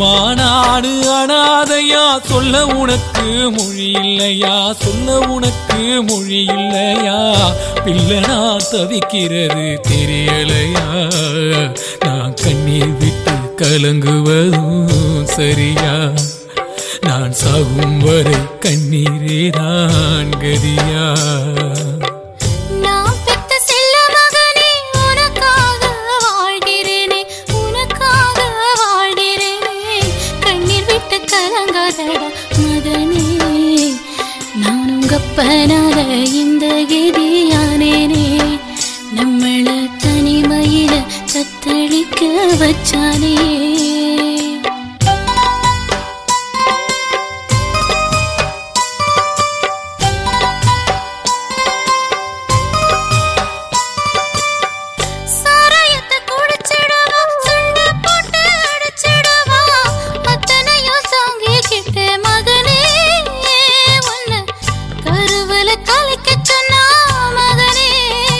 அம்மா நாடு அனாதையா சொல்ல உனக்கு மொழி இல்லையா சொல்ல உனக்கு மொழி இல்லையா பிள்ளை நான் தவிக்கிறது தெரியலையா நான் கண்ணீர் விட்டு கலங்குவதும் சரியா நான் சாகும் வரை கண்ணீரே தான் கதியா நான் பெத்த செல்ல மகனே உனக்காக வாழ்கிறேனே உனக்காக வாழ்கிறேனே கண்ணீர் விட்டு கலங்காதடா மகனே நான் உங்க அப்பனால இந்த கதியானேனே நம்மள தனிமையில தத்தளிக்க வச்சானே சாராயத்தை குடிச்சிடுவா, சண்டை போட்டு அடிச்சிடுவா. அத்தனையும் தாங்கிக்கிட்டு மகனே, உன்னை கருவில கலைக்கச் சொன்னா மகனே.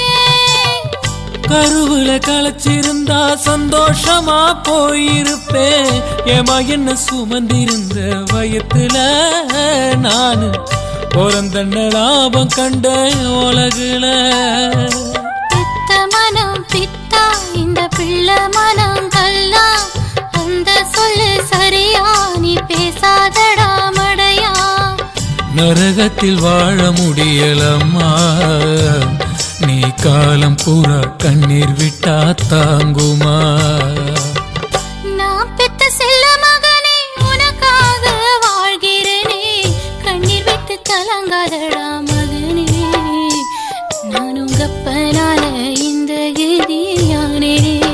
கருவுல களைச்சிருந்தா சந்தோஷமா போயிருப்பேன் ஏமா என்ன சுமந்திருந்த வயத்துல நானு பிறந்த லாபம் கண்ட உலகுல பித்த மனம் பித்தா, இந்த பிள்ளை மனம் கல்லா. அந்த சொல்லு சரியா நீ பேசாதடா மடையா நரகத்தில் வாழ முடியலம்மா நீ காலம் பூரா கண்ணீர் விட்டா தாங்குமா நான் பெத்த செல்ல மகனே உனக்காக வாழ்கிறேனே கண்ணீர் விட்டு கலங்காதடா மகனே நான் உங்க அப்பனால இந்த கதியானே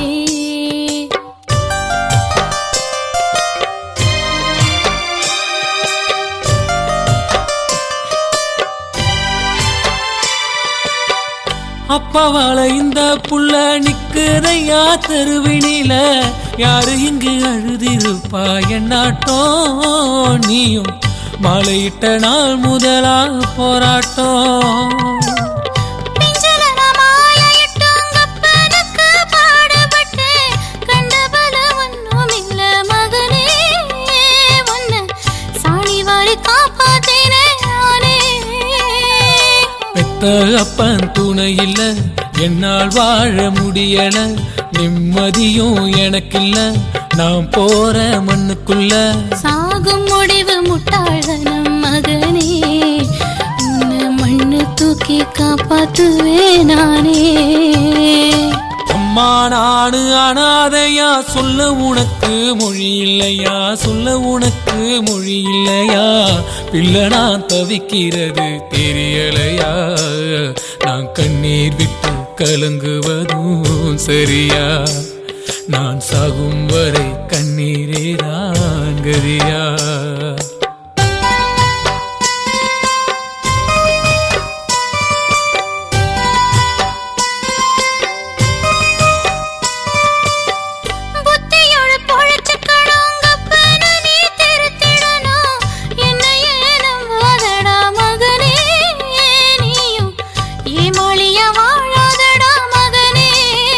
அப்பாவால இந்த புள்ள நிக்குதையா தெருவினில யாரு இங்கு அழுதிருப்பா என்னாட்டம் நீயும் மாலையிட்ட நாள் முதலா போராட்டம் பிஞ்சல நான் மாலையிட்டு உங்க அப்பனுக்கு பாடுபட்டேன். கண்ட பலம் ஒண்ணும் இல்ல மகனே. உன்னை சாணி வாரி காப்பாத்தினே நானே பெத்த அப்பன் துணை இல்ல என்னால் வாழ முடியல நிம்மதியும் எனக்கில்ல நான் போற மண்ணுக்குள்ள சாகும் முடிவு முட்டாள்தனம் மகனே உன்னை மண்ணு தூக்கி காப்பாத்துவே நானே அம்மா நாடு அனாதையா சொல்ல உனக்கு மொழி இல்லையா சொல்ல உனக்கு மொழி இல்லையா பிள்ளை நான் தவிக்கிறது தெரியலையா நான் கண்ணீர் விட்டு கலங்குவதும் சரியா நான் சாகும் வரை கண்ணீரே தான் கதியா புத்தியோட பொழைச்சுக்கணும் உங்க அப்பனை நீ திருத்திடணும் என்னையே நம்பாதடா மகனே நீயும் ஏமாளியா வாழாதடா மகனே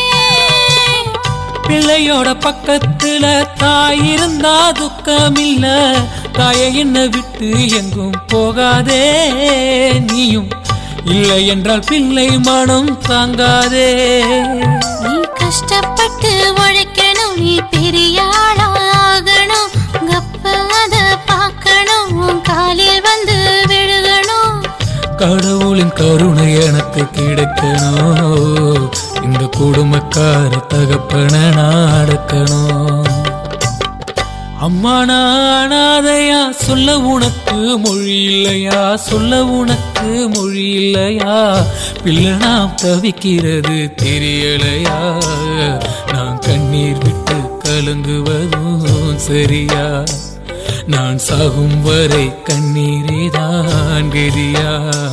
பிள்ளையோட பக்கத்துல தாய் இருந்தா துக்கமில்ல தாயை என்ன விட்டு எங்கும் போகாதே நீயும் இல்லை என்றால் பிள்ளை மனம் தாங்காதே நீ கஷ்டப்பட்டு உழைக்கணும் நீ பெரிய ஆளாகணும் உங்க அப்பா அத பார்க்கணும் உன் காலில் வந்து விழுகணும் கடவுளின் கருணை எனக்கு கிடைக்கணும் இந்த குடும்பக்கார தகப்பன நடக்கணும் அம்மா நானாதையா சொல்ல உனக்கு மொழி இல்லையா சொல்ல உனக்கு மொழி இல்லையா பிள்ளை நாம் தவிக்கிறது தெரியலையா நான் கண்ணீர் விட்டு கலங்குவதும் சரியா நான் சாகும் வரை கண்ணீரே தான் கதியா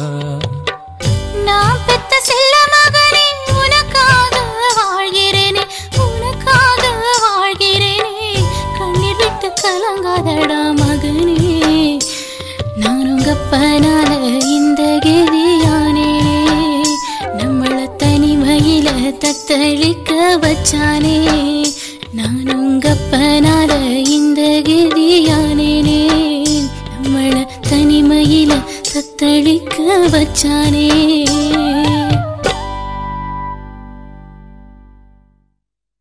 நான் பெத்த செல்ல மகனே உனக்காக வாழ்கிறேனே உனக்காக வாழ்கிறேனே கண்ணீர் விட்டு கலங்காதடா மகனே நான் உங்க அப்பனால இந்த கதியானே நம்மள தனிமையில தத்தளிக்க வச்சானே நான் உங்க அப்பனால இந்த நரகதியானேனே நம்மள தனிமையில தத்தளிக்க வச்சானே